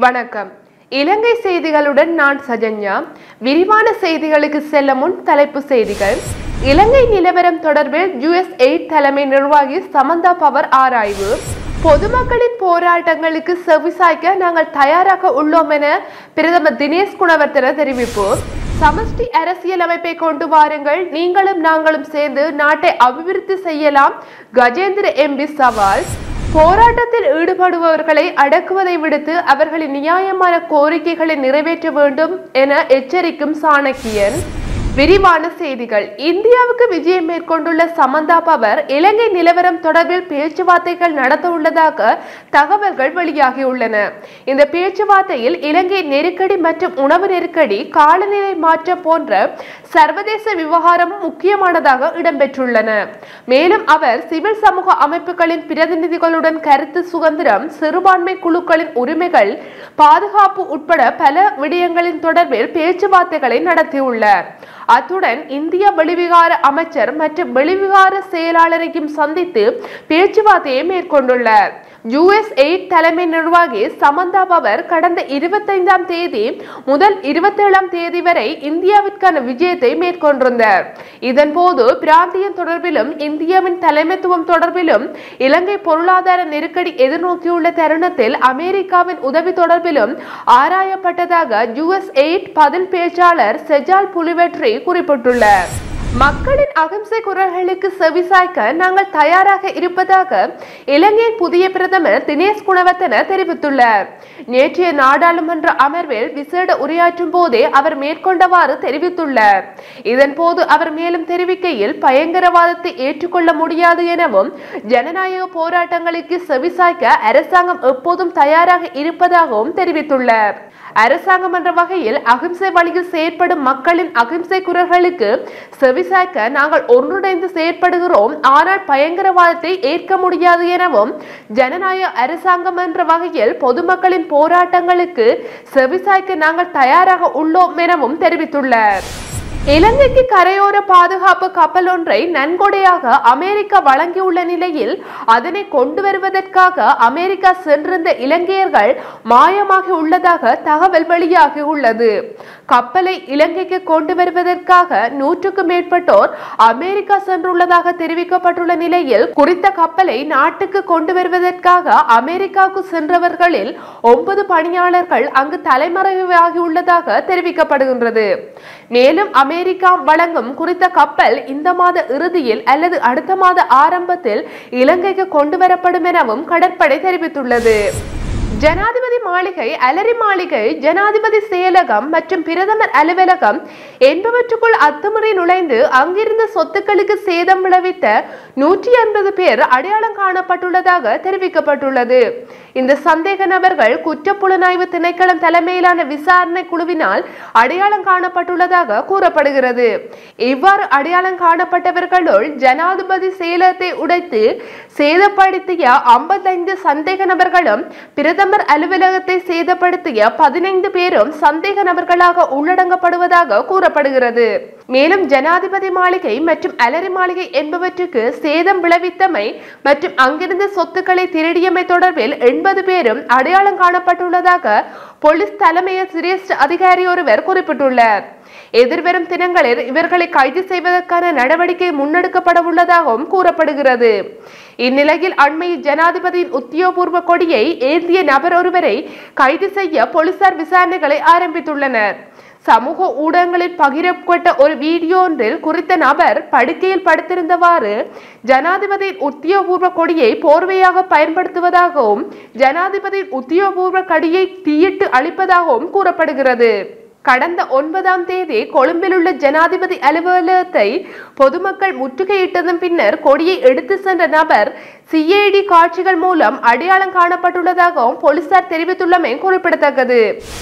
வணக்கம் இலங்கை செய்திகளுடன் நான் சஜன்யா விரிவான செய்திகளுக்கு செல்ல முன் தலைப்பு செய்திகள் இலங்கை நிலவரம் தொடர்பில் யுஎஸ் எய்ட் தலைமை நிர்வாகி சமந்தா பவர் ஆராய்வு பொதுமக்களின் போராட்டங்களுக்கு செவிசாய்க்க நாங்கள் தயாராக உள்ளோம் என பிரதமர் தினேஷ் குணவர்த்தன தெரிவிப்பு சமஷ்டி அரசியலமைப்பை கொண்டு வாருங்கள் நீங்களும் நாங்களும் சேர்ந்து நாட்டை அபிவிருத்தி செய்யலாம் கஜேந்திர எம்பி சவால் போராட்டத்தில் ஈடுபடுபவர்களை அடக்குவதை விடுத்து அவர்களின் நியாயமான கோரிக்கைகளை நிறைவேற்ற வேண்டும் என எச்சரிக்கும் சாணக்கியன் விரிவான செய்திகள் இந்தியாவுக்கு விஜயம் மேற்கொண்டுள்ள சமந்தா பவர் இலங்கை நிலவரம் தொடர்பில் பேச்சுவார்த்தைகள் நடத்த உள்ளதாக தகவல்கள் வெளியாகியுள்ளன இந்த பேச்சுவார்த்தையில் இலங்கை நெருக்கடி மற்றும் உணவு நெருக்கடி காலநிலை மாற்றம் போன்ற சர்வதேச விவகாரம் முக்கியமானதாக இடம்பெற்றுள்ளன மேலும் அவர் சிவில் சமூக அமைப்புகளின் பிரதிநிதிகளுடன் கருத்து சுதந்திரம் சிறுபான்மை குழுக்களின் உரிமைகள் பாதுகாப்பு உட்பட பல விடயங்களின் தொடர்பில் பேச்சுவார்த்தைகளை நடத்தியுள்ளார் அத்துடன் இந்திய வெளிவிகார அமைச்சர் மற்றும் வெளிவிகார செயலாளரையும் சந்தித்து பேச்சுவார்த்தையை மேற்கொண்டுள்ளார் யுஎஸ் எய்ட் தலைமை நிர்வாகி சமந்தா பவர் கடந்த இருபத்தைந்தாம் தேதி முதல் இருபத்தேழாம் தேதி வரை இந்தியாவிற்கான விஜயத்தை மேற்கொண்டிருந்தார் இதன்போது பிராந்தியம் தொடர்பிலும் இந்தியாவின் தலைமைத்துவம் தொடர்பிலும் இலங்கை பொருளாதார நெருக்கடி எதிர்நோக்கியுள்ள தருணத்தில் அமெரிக்காவின் உதவி தொடர்பிலும் ஆராயப்பட்டதாக யுஎஸ் எய்ட் பதில் பேச்சாளர் செஜால் புலிவெற்றி குறிப்பிட்டுள்ளார் மக்களின் அகிம்சை குரல்களுக்கு செவிசாய்க்க நாங்கள் தயாராக இருப்பதாக இலங்கையின் புதிய பிரதமர் தினேஷ் குணவர்த்தன தெரிவித்துள்ளார் நேற்றைய நாடாளுமன்ற அமர்வில் விசேட உரையாற்றும் போதே அவர் மேற்கொண்டவாறு தெரிவித்துள்ளார் இதன் போது அவர் மேலும் தெரிவிக்கையில் பயங்கரவாதத்தை ஏற்றுக்கொள்ள முடியாது எனவும் ஜனநாயக போராட்டங்களுக்கு செவிசாய்க்க அரசாங்கம் எப்போதும் தயாராக இருப்பதாகவும் தெரிவித்துள்ளார் அரசாங்கம் என்ற வகையில் அகிம்சை வழியில் செயற்படும் மக்களின் அகிம்சை குரல்களுக்கு செவிசாய்க்க நாங்கள் ஒன்றிணைந்து செயற்படுகிறோம் ஆனால் பயங்கரவாதத்தை ஏற்க முடியாது எனவும் ஜனநாயக அரசாங்கம் என்ற வகையில் பொதுமக்களின் போராட்டங்களுக்கு செவிசாய்க்க நாங்கள் தயாராக உள்ளோம் எனவும் தெரிவித்துள்ளார் இலங்கைக்கு கரையோர பாதுகாப்பு கப்பல் ஒன்றை நன்கொடையாக அமெரிக்கா வழங்கியுள்ள நிலையில் அதனை கொண்டு வருவதற்காக அமெரிக்கா சென்றிருந்த இலங்கையர்கள் மாயமாகி உள்ளதாக தகவல் வெளியாகி உள்ளது கப்பலை இலங்கைக்கு கொண்டு வருவதற்காக நூற்றுக்கும் மேற்பட்டோர் அமெரிக்கா சென்றுள்ளதாக தெரிவிக்கப்பட்டுள்ள நிலையில் குறித்த கப்பலை நாட்டுக்கு கொண்டு வருவதற்காக அமெரிக்காவுக்கு சென்றவர்களில் ஒன்பது பணியாளர்கள் அங்கு தலைமறைவாகியுள்ளதாக தெரிவிக்கப்படுகின்றது மேலும் அமெரிக்கா வழங்கும் குறித்த கப்பல் இந்த மாத இறுதியில் அல்லது அடுத்த மாத ஆரம்பத்தில் இலங்கைக்கு கொண்டு வரப்படும் எனவும் கடற்படை தெரிவித்துள்ளது ஜனாதிபதி மாளிகை அலரி மாளிகை ஜனாதிபதி செயலகம் மற்றும் பிரதமர் அலுவலகம் என்பவற்றுக்குள் அத்துமுறை நுழைந்து அங்கிருந்த சொத்துக்களுக்கு சேதம் விளைவித்த நூற்றி ஐம்பது பேர் அடையாளம் காணப்பட்டுள்ளதாக தெரிவிக்கப்பட்டுள்ளது இந்த சந்தேக நபர்கள் குற்றப்புலனாய்வு திணைக்களம் தலைமையிலான விசாரணை குழுவினால் அடையாளம் காணப்பட்டுள்ளதாக கூறப்படுகிறது இவ்வாறு அடையாளம் காணப்பட்டவர்களுள் ஜனாதிபதி செயலகத்தை உடைத்து சேதப்படுத்திய ஐம்பத்தைந்து சந்தேக நபர்களும் பிரதமர் அலுவலகத்தை சேதப்படுத்திய பதினைந்து பேரும் சந்தேக நபர்களாக உள்ளடங்கப்படுவதாக கூறப்படுகிறது மேலும் ஜனாதிபதி மாளிகை மற்றும் அலரி மாளிகை என்பவற்றுக்கு சேதம் விளைவித்தமை மற்றும் அங்கிருந்த சொத்துக்களை திருடியமை தொடர்பில் எண்பது பேரும் அடையாளம் காணப்பட்டுள்ளதாக போலீஸ் தலைமைய சிரேஷ்ட அதிகாரி ஒருவர் குறிப்பிட்டுள்ளார் எதிர்வரும் தினங்களில் இவர்களை கைது செய்வதற்கான நடவடிக்கை முன்னெடுக்கப்பட உள்ளதாகவும் கூறப்படுகிறது இந்நிலையில் அண்மையில் ஜனாதிபதியின் உத்தியோகபூர்வ கொடியை ஏந்திய நபர் ஒருவரை கைது செய்ய போலீசார் விசாரணைகளை ஆரம்பித்துள்ளனர் சமூக ஊடகங்களில் பகிரப்பட்ட ஒரு வீடியோ ஒன்றில் குறித்த நபர் படுக்கையில் படுத்திருந்தவாறு ஜனாதிபதியின் உத்தியோகபூர்வ கொடியை போர்வையாக பயன்படுத்துவதாகவும் ஜனாதிபதியின் உத்தியோகபூர்வ கொடியை தீயிட்டு அளிப்பதாகவும் கூறப்படுகிறது கடந்த ஒன்பதாம் தேதி கொழும்பில் உள்ள ஜனாதிபதி அலுவலகத்தை பொதுமக்கள் முற்றுகையிட்டதன் பின்னர் கொடியை எடுத்து சென்ற நபர் சிஐடி காட்சிகள் மூலம் அடையாளம் காணப்பட்டுள்ளதாகவும் போலீசார் தெரிவித்துள்ளமை குறிப்பிடத்தக்கது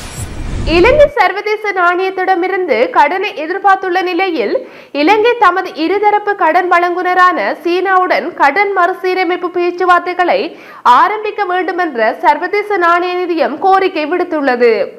இலங்கை சர்வதேச நாணயத்திடமிருந்து கடனை எதிர்பார்த்துள்ள நிலையில் இலங்கை தமது இருதரப்பு கடன் வழங்குனரான சீனாவுடன் கடன் மறுசீரமைப்பு பேச்சுவார்த்தைகளை ஆரம்பிக்க வேண்டும் என்ற சர்வதேச நாணய நிதியம் கோரிக்கை விடுத்துள்ளது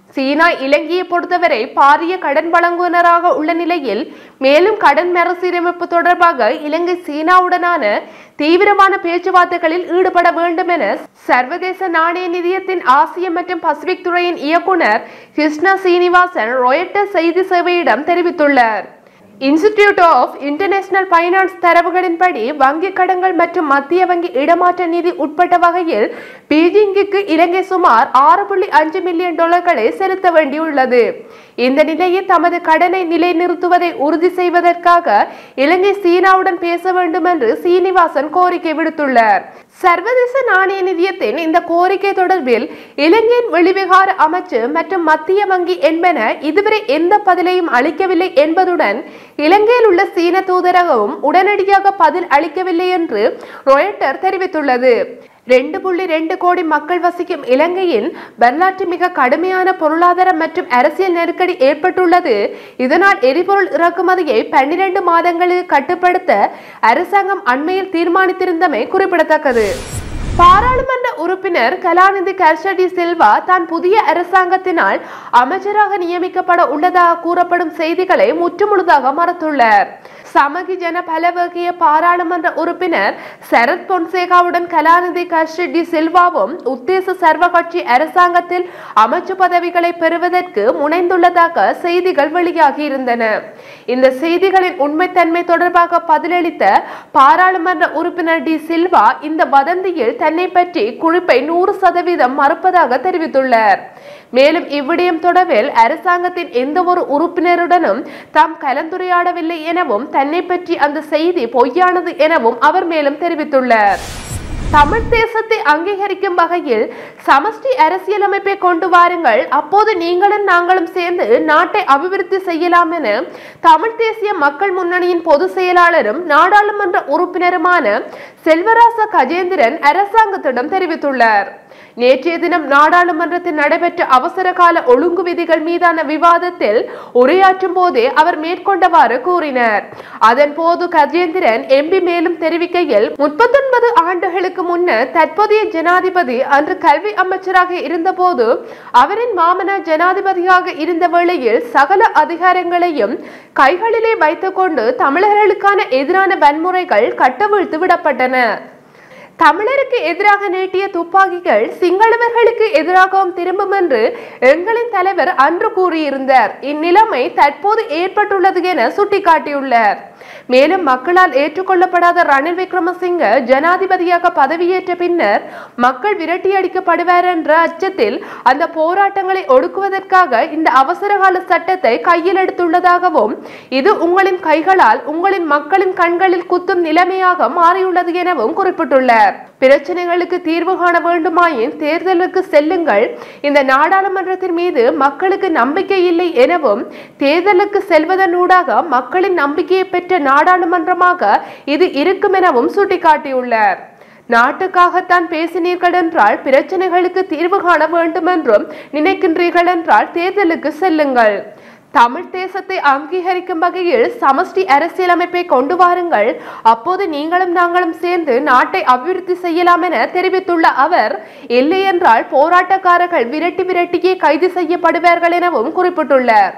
சீனா இலங்கையை பொறுத்தவரை பாரிய கடன் வழங்குனராக உள்ள நிலையில் மேலும் கடன் மறுசீரமைப்பு தொடர்பாக இலங்கை சீனாவுடனான தீவிரமான பேச்சுவார்த்தைகளில் ஈடுபட வேண்டும் என சர்வதேச நாணய நிதியத்தின் ஆசிய மற்றும் பசிபிக் துறையின் இயக்குனர் கிருஷ்ணா சீனிவாசன் ரொயட்டர் செய்தி சேவையிடம் தெரிவித்துள்ளார் இன்ஸ்டிடியூட் ஆஃப் இன்டர்நேஷனல் ஃபைனான்ஸ் தரவுகளின்படி வங்கி கடன்கள் மற்றும் மத்திய வங்கி இடமாற்ற நிதி உட்பட்ட வகையில் பீஜிங்குக்கு இலங்கை சுமார் ஆறு புள்ளி அஞ்சு மில்லியன் டாலர்களை செலுத்த வேண்டியுள்ளது இந்த நிலையில் தமது கடனை நிலைநிறுத்துவதை உறுதி செய்வதற்காக இலங்கை சீனாவுடன் பேச வேண்டும் என்று சீனிவாசன் கோரிக்கை விடுத்துள்ளார் சர்வதேச நாணய நிதியத்தின் இந்த கோரிக்கை தொடர்பில் இலங்கையின் வெளிவிகார அமைச்சு மற்றும் மத்திய வங்கி என்பன இதுவரை எந்த பதிலையும் அளிக்கவில்லை என்பதுடன் இலங்கையில் உள்ள சீன தூதரகமும் உடனடியாக பதில் அளிக்கவில்லை என்று ரொயட்டர் தெரிவித்துள்ளது ரெண்டு புள்ளி ரெண்டு கோடி மக்கள் வசிக்கும் இலங்கையின் வரலாற்று மிக கடுமையான பொருளாதார மற்றும் அரசியல் நெருக்கடி ஏற்பட்டுள்ளது இதனால் எரிபொருள் இறக்குமதியை பன்னிரண்டு மாதங்களுக்கு கட்டுப்படுத்த அரசாங்கம் அண்மையில் தீர்மானித்திருந்தமை குறிப்பிடத்தக்கது பாராளுமன்ற உறுப்பினர் கலாநிதி கர்ஷடி சில்வா தான் புதிய அரசாங்கத்தினால் அமைச்சராக நியமிக்கப்பட உள்ளதாக கூறப்படும் செய்திகளை முற்றுமுழுதாக மறுத்துள்ளார் சமகி ஜன பலவகிய பாராளுமன்ற உறுப்பினர் சரத் பொன்சேகாவுடன் கலாநிதி கர்ஷடி சில்வாவும் உத்தேச சர்வ கட்சி அரசாங்கத்தில் அமைச்சு பதவிகளை பெறுவதற்கு முனைந்துள்ளதாக செய்திகள் வெளியாகி இருந்தன இந்த செய்திகளின் உண்மைத்தன்மை தொடர்பாக பதிலளித்த பாராளுமன்ற உறுப்பினர் டி சில்வா இந்த வதந்தியில் தன்னை பற்றி குறிப்பை நூறு சதவீதம் மறுப்பதாக தெரிவித்துள்ளார் மேலும் இவ்விடயம் தொடர்பில் அரசாங்கத்தின் எந்த ஒரு உறுப்பினருடனும் தாம் கலந்துரையாடவில்லை எனவும் தன்னை பற்றி அந்த செய்தி பொய்யானது எனவும் அவர் மேலும் தெரிவித்துள்ளார் தமிழ் தேசத்தை அங்கீகரிக்கும் வகையில் சமஷ்டி அரசியலமைப்பை கொண்டு வாருங்கள் அப்போது நீங்களும் நாங்களும் சேர்ந்து நாட்டை அபிவிருத்தி செய்யலாம் என தமிழ் தேசிய மக்கள் முன்னணியின் பொதுச் செயலாளரும் நாடாளுமன்ற உறுப்பினருமான செல்வராச கஜேந்திரன் அரசாங்கத்திடம் தெரிவித்துள்ளார் நேற்றைய தினம் நாடாளுமன்றத்தில் நடைபெற்ற அவசர கால ஒழுங்கு விதிகள் மீதான விவாதத்தில் உரையாற்றும் போதே அவர் மேற்கொண்டவாறு கூறினார் அதன் போது கஜேந்திரன் எம்பி மேலும் தெரிவிக்கையில் முப்பத்தொன்பது ஆண்டுகளுக்கு முன்னர் தற்போதைய ஜனாதிபதி அன்று கல்வி அமைச்சராக இருந்தபோது அவரின் மாமனார் ஜனாதிபதியாக இருந்த வேளையில் சகல அதிகாரங்களையும் கைகளிலே வைத்துக்கொண்டு தமிழர்களுக்கான எதிரான வன்முறைகள் கட்டவிழ்த்து விடப்பட்டன தமிழருக்கு எதிராக நீட்டிய துப்பாக்கிகள் சிங்களவர்களுக்கு எதிராகவும் திரும்பும் என்று எங்களின் தலைவர் அன்று கூறியிருந்தார் இந்நிலைமை தற்போது ஏற்பட்டுள்ளது என சுட்டிக்காட்டியுள்ளார் மேலும் மக்களால் ஏற்றுக்கொள்ளப்படாத ரணில் விக்ரமசிங்க ஜனாதிபதியாக பதவியேற்ற பின்னர் மக்கள் விரட்டியடிக்கப்படுவார் என்ற அச்சத்தில் அந்த போராட்டங்களை ஒடுக்குவதற்காக இந்த அவசரகால சட்டத்தை கையில் எடுத்துள்ளதாகவும் இது உங்களின் கைகளால் உங்களின் மக்களின் கண்களில் குத்தும் நிலைமையாக மாறியுள்ளது எனவும் குறிப்பிட்டுள்ளார் பிரச்சனைகளுக்கு தீர்வு காண வேண்டுமாயின் தேர்தலுக்கு செல்லுங்கள் இந்த நாடாளுமன்றத்தின் மீது மக்களுக்கு நம்பிக்கை இல்லை எனவும் தேர்தலுக்கு செல்வதனூடாக மக்களின் நம்பிக்கையை பெற்ற நாடாளுமன்றமாக இது இருக்கும் எனவும் சுட்டிக்காட்டியுள்ளார் நாட்டுக்காகத்தான் பேசினீர்கள் என்றால் பிரச்சனைகளுக்கு தீர்வு காண வேண்டும் என்றும் நினைக்கின்றீர்கள் என்றால் தேர்தலுக்கு செல்லுங்கள் தமிழ் தேசத்தை அங்கீகரிக்கும் வகையில் சமஷ்டி அரசியலமைப்பை கொண்டு வாருங்கள் அப்போது நீங்களும் நாங்களும் சேர்ந்து நாட்டை அபிவிருத்தி செய்யலாம் என தெரிவித்துள்ள அவர் இல்லை என்றால் போராட்டக்காரர்கள் விரட்டி விரட்டியே கைது செய்யப்படுவார்கள் எனவும் குறிப்பிட்டுள்ளார்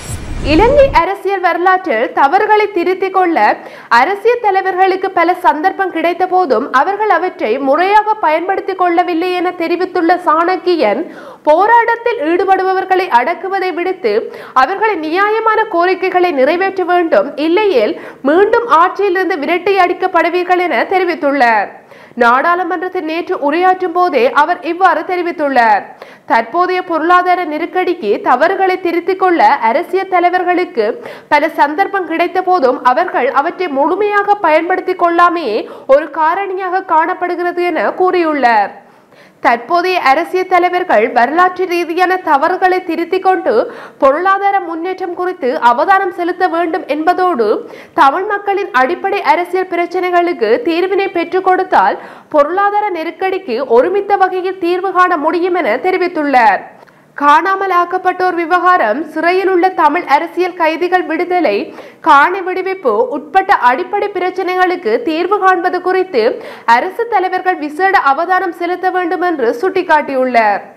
இலங்கை அரசியல் வரலாற்றில் தவறுகளை திருத்திக் கொள்ள அரசியல் தலைவர்களுக்கு பல சந்தர்ப்பம் கிடைத்த போதும் அவர்கள் அவற்றை முறையாக பயன்படுத்திக் கொள்ளவில்லை என தெரிவித்துள்ள சாணக்கியன் போராட்டத்தில் ஈடுபடுபவர்களை அடக்குவதை விடுத்து அவர்களின் நியாயமான கோரிக்கைகளை நிறைவேற்ற வேண்டும் இல்லையேல் மீண்டும் ஆட்சியிலிருந்து விரட்டி அடிக்கப்படுவீர்கள் என தெரிவித்துள்ளார் நாடாளுமன்றத்தில் நேற்று உரையாற்றும் போதே அவர் இவ்வாறு தெரிவித்துள்ளார் தற்போதைய பொருளாதார நெருக்கடிக்கு தவறுகளை திருத்திக் கொள்ள அரசியல் தலைவர்களுக்கு பல சந்தர்ப்பம் கிடைத்த போதும் அவர்கள் அவற்றை முழுமையாக பயன்படுத்திக் கொள்ளாமையே ஒரு காரணியாக காணப்படுகிறது என கூறியுள்ளார் தற்போதைய அரசியல் தலைவர்கள் வரலாற்று ரீதியான தவறுகளை திருத்திக் கொண்டு பொருளாதார முன்னேற்றம் குறித்து அவதானம் செலுத்த வேண்டும் என்பதோடு தமிழ் மக்களின் அடிப்படை அரசியல் பிரச்சனைகளுக்கு தீர்வினை பெற்றுக் கொடுத்தால் பொருளாதார நெருக்கடிக்கு ஒருமித்த வகையில் தீர்வு காண முடியும் என தெரிவித்துள்ளார் காணாமல் ஆக்கப்பட்டோர் விவகாரம் சிறையில் உள்ள தமிழ் அரசியல் கைதிகள் விடுதலை காணி விடுவிப்பு உட்பட்ட அடிப்படை பிரச்சனைகளுக்கு தீர்வு காண்பது குறித்து அரசு தலைவர்கள் விசேட அவதானம் செலுத்த வேண்டும் என்று சுட்டிக்காட்டியுள்ளார்